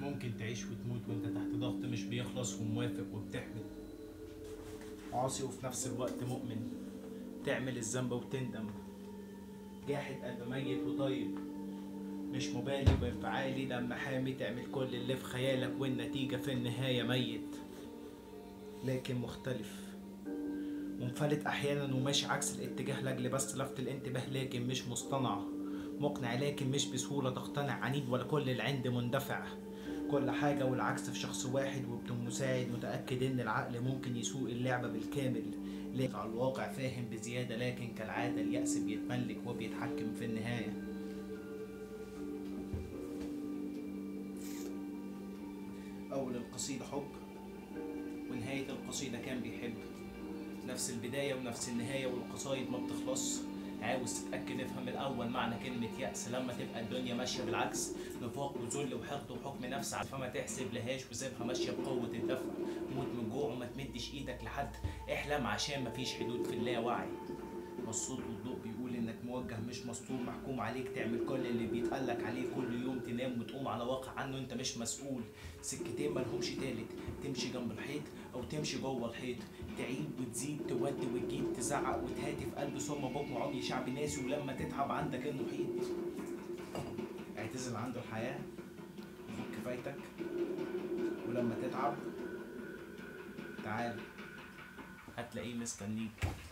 ممكن تعيش وتموت وانت تحت ضغط مش بيخلص وموافق وبتحمل عاصي وفي نفس الوقت مؤمن تعمل الذنب وتندم جاحد قلب ميت وطيب مش مبالي بانفعالي لما حامي تعمل كل اللي في خيالك والنتيجة في النهاية ميت لكن مختلف منفلت احيانا وماشي عكس الاتجاه لاجل بس لفت الانتباه لكن مش مصطنع مقنع لكن مش بسهولة تقتنع عنيد ولا كل العند مندفع كل حاجة والعكس في شخص واحد وبدون مساعد متأكد إن العقل ممكن يسوق اللعبة بالكامل لكن على الواقع فاهم بزيادة لكن كالعادة اليأس بيتملك وبيتحكم في النهاية أول القصيدة حب ونهاية القصيدة كان بيحب نفس البداية ونفس النهاية والقصايد ما بتخلص عاوز تتأكد افهم الأول معنى كلمة يأس لما تبقى الدنيا ماشية بالعكس نفاق وذل وحقد وحكم نفس فما تحسب لهاش وسيبها ماشية بقوة الدفع موت من جوع وما تمدش ايدك لحد احلم عشان مفيش حدود في اللاوعي والصوت والضوء بيقول انك موجه مش مسطول محكوم عليك تعمل كل اللي بيتقالك عليه كل يوم تنام وتقوم على واقع عنه انت مش مسؤول سكتين ملهمش تالت تمشي جنب الحيط او تمشي جوه الحيط تعيد وتزيد تودي وتجيب تزعق وتهاتي في قلب ثم بكم عمي شعب ناسي ولما تتعب عندك المحيط اعتزل عنده الحياة وخد كفايتك ولما تتعب تعال هتلاقيه مستنيك